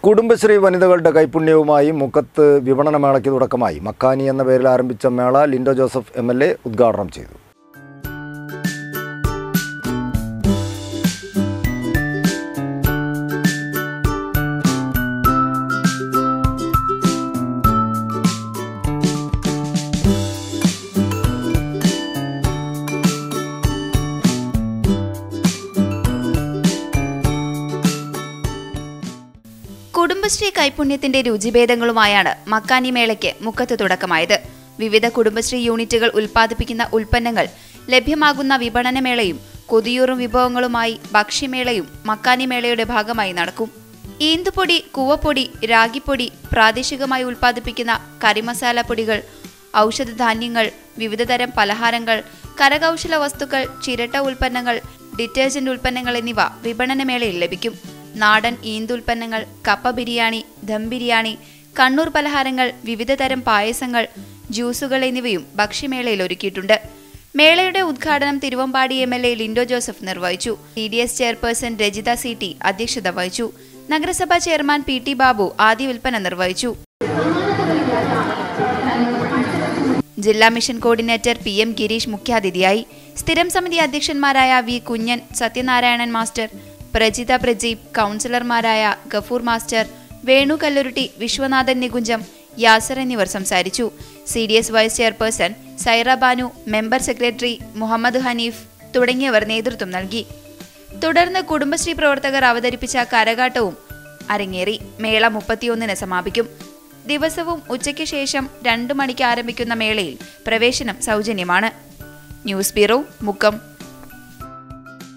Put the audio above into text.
കുടുംബശ്രീ വനിതകളുടെ കൈപുണ്യവുമായി മുക്കത്ത് വിപണന മേളയ്ക്ക് തുടക്കമായി മക്കാനി എന്ന പേരിൽ ആരംഭിച്ച മേള Lindo Joseph M L A ഉദ്ഘാടനം ചെയ്തു കുടുംബശ്രീ കൈപുണ്യത്തിന്റെ രുചിഭേദങ്ങളുമായാണ് മക്കാനി മേളയ്ക്ക് മുക്കത്ത് തുടക്കമായത് വിവിധ കുടുംബശ്രീ യൂണിറ്റുകൾ ഉൽപ്പാദിപ്പിക്കുന്ന ഉൽപ്പന്നങ്ങൾ ലഭ്യമാകുന്ന വിപണന മേളയും കൊതിയൂറും വിഭവങ്ങളുമായി ഭക്ഷ്യമേളയും മക്കാനി മേളയുടെ ഭാഗമായി നടക്കും ഈന്തുപൊടി കൂവപ്പൊടി രാഗിപ്പൊടി പ്രാദേശികമായി ഉൽപ്പാദിപ്പിക്കുന്ന കറിമസാല പൊടികൾ ഔഷധധാന്യങ്ങൾ വിവിധതരം പലഹാരങ്ങൾ കരകൗശല വസ്തുക്കൾ ചിരട്ട ഉൽപ്പന്നങ്ങൾ ഡിറ്റർജന്റ് ഉൽപ്പന്നങ്ങൾ എന്നിവ വിപണനമേളയിൽ ലഭിക്കും നാടൻ ഈന്തുൽപ്പന്നങ്ങൾ കപ്പ ബിരിയാണി ദം ബിരിയാണി കണ്ണൂർ പലഹാരങ്ങൾ വിവിധതരം പായസങ്ങൾ ജ്യൂസുകൾ എന്നിവയും ഭക്ഷ്യമേളയിൽ ഒരുക്കിയിട്ടുണ്ട് മേളയുടെ ഉദ്ഘാടനം Thiruvambady M L A Lindo Joseph നിർവഹിച്ചു C D S chairperson Rajitha C T അധ്യക്ഷത വഹിച്ചു നഗരസഭാ ചെയർമാൻ പി ടി ബാബു ആദ്യ വിൽപ്പന നിർവഹിച്ചു ജില്ലാ mission coordinator P M Gireesh മുഖ്യാതിഥിയായി സ്ഥിരം സമിതി അധ്യക്ഷന്മാരായ വി കുഞ്ഞൻ സത്യനാരായണൻ മാസ്റ്റർ പ്രജിത പ്രജീബ് കൗൺസിലർമാരായ ഗഫൂർ മാസ്റ്റർ വേണു കല്ലുരുട്ടി വിശ്വനാഥൻ നികുഞ്ചം യാസർ എന്നിവർ സംസാരിച്ചു C D S vice chairperson Saira Banu member secretary Muhammad Haneef തുടങ്ങിയവർ നേതൃത്വം നൽകി തുടർന്ന് കുടുംബശ്രീ പ്രവർത്തകർ അവതരിപ്പിച്ച കരകാട്ടവും അരങ്ങേറി മേള മുപ്പത്തിയൊന്നിന് സമാപിക്കും ദിവസവും ഉച്ചയ്ക്ക് ശേഷം രണ്ടു മണിക്ക് ആരംഭിക്കുന്ന മേളയിൽ പ്രവേശനം സൗജന്യമാണ് ന്യൂസ് ബ്യൂറോ മുക്കം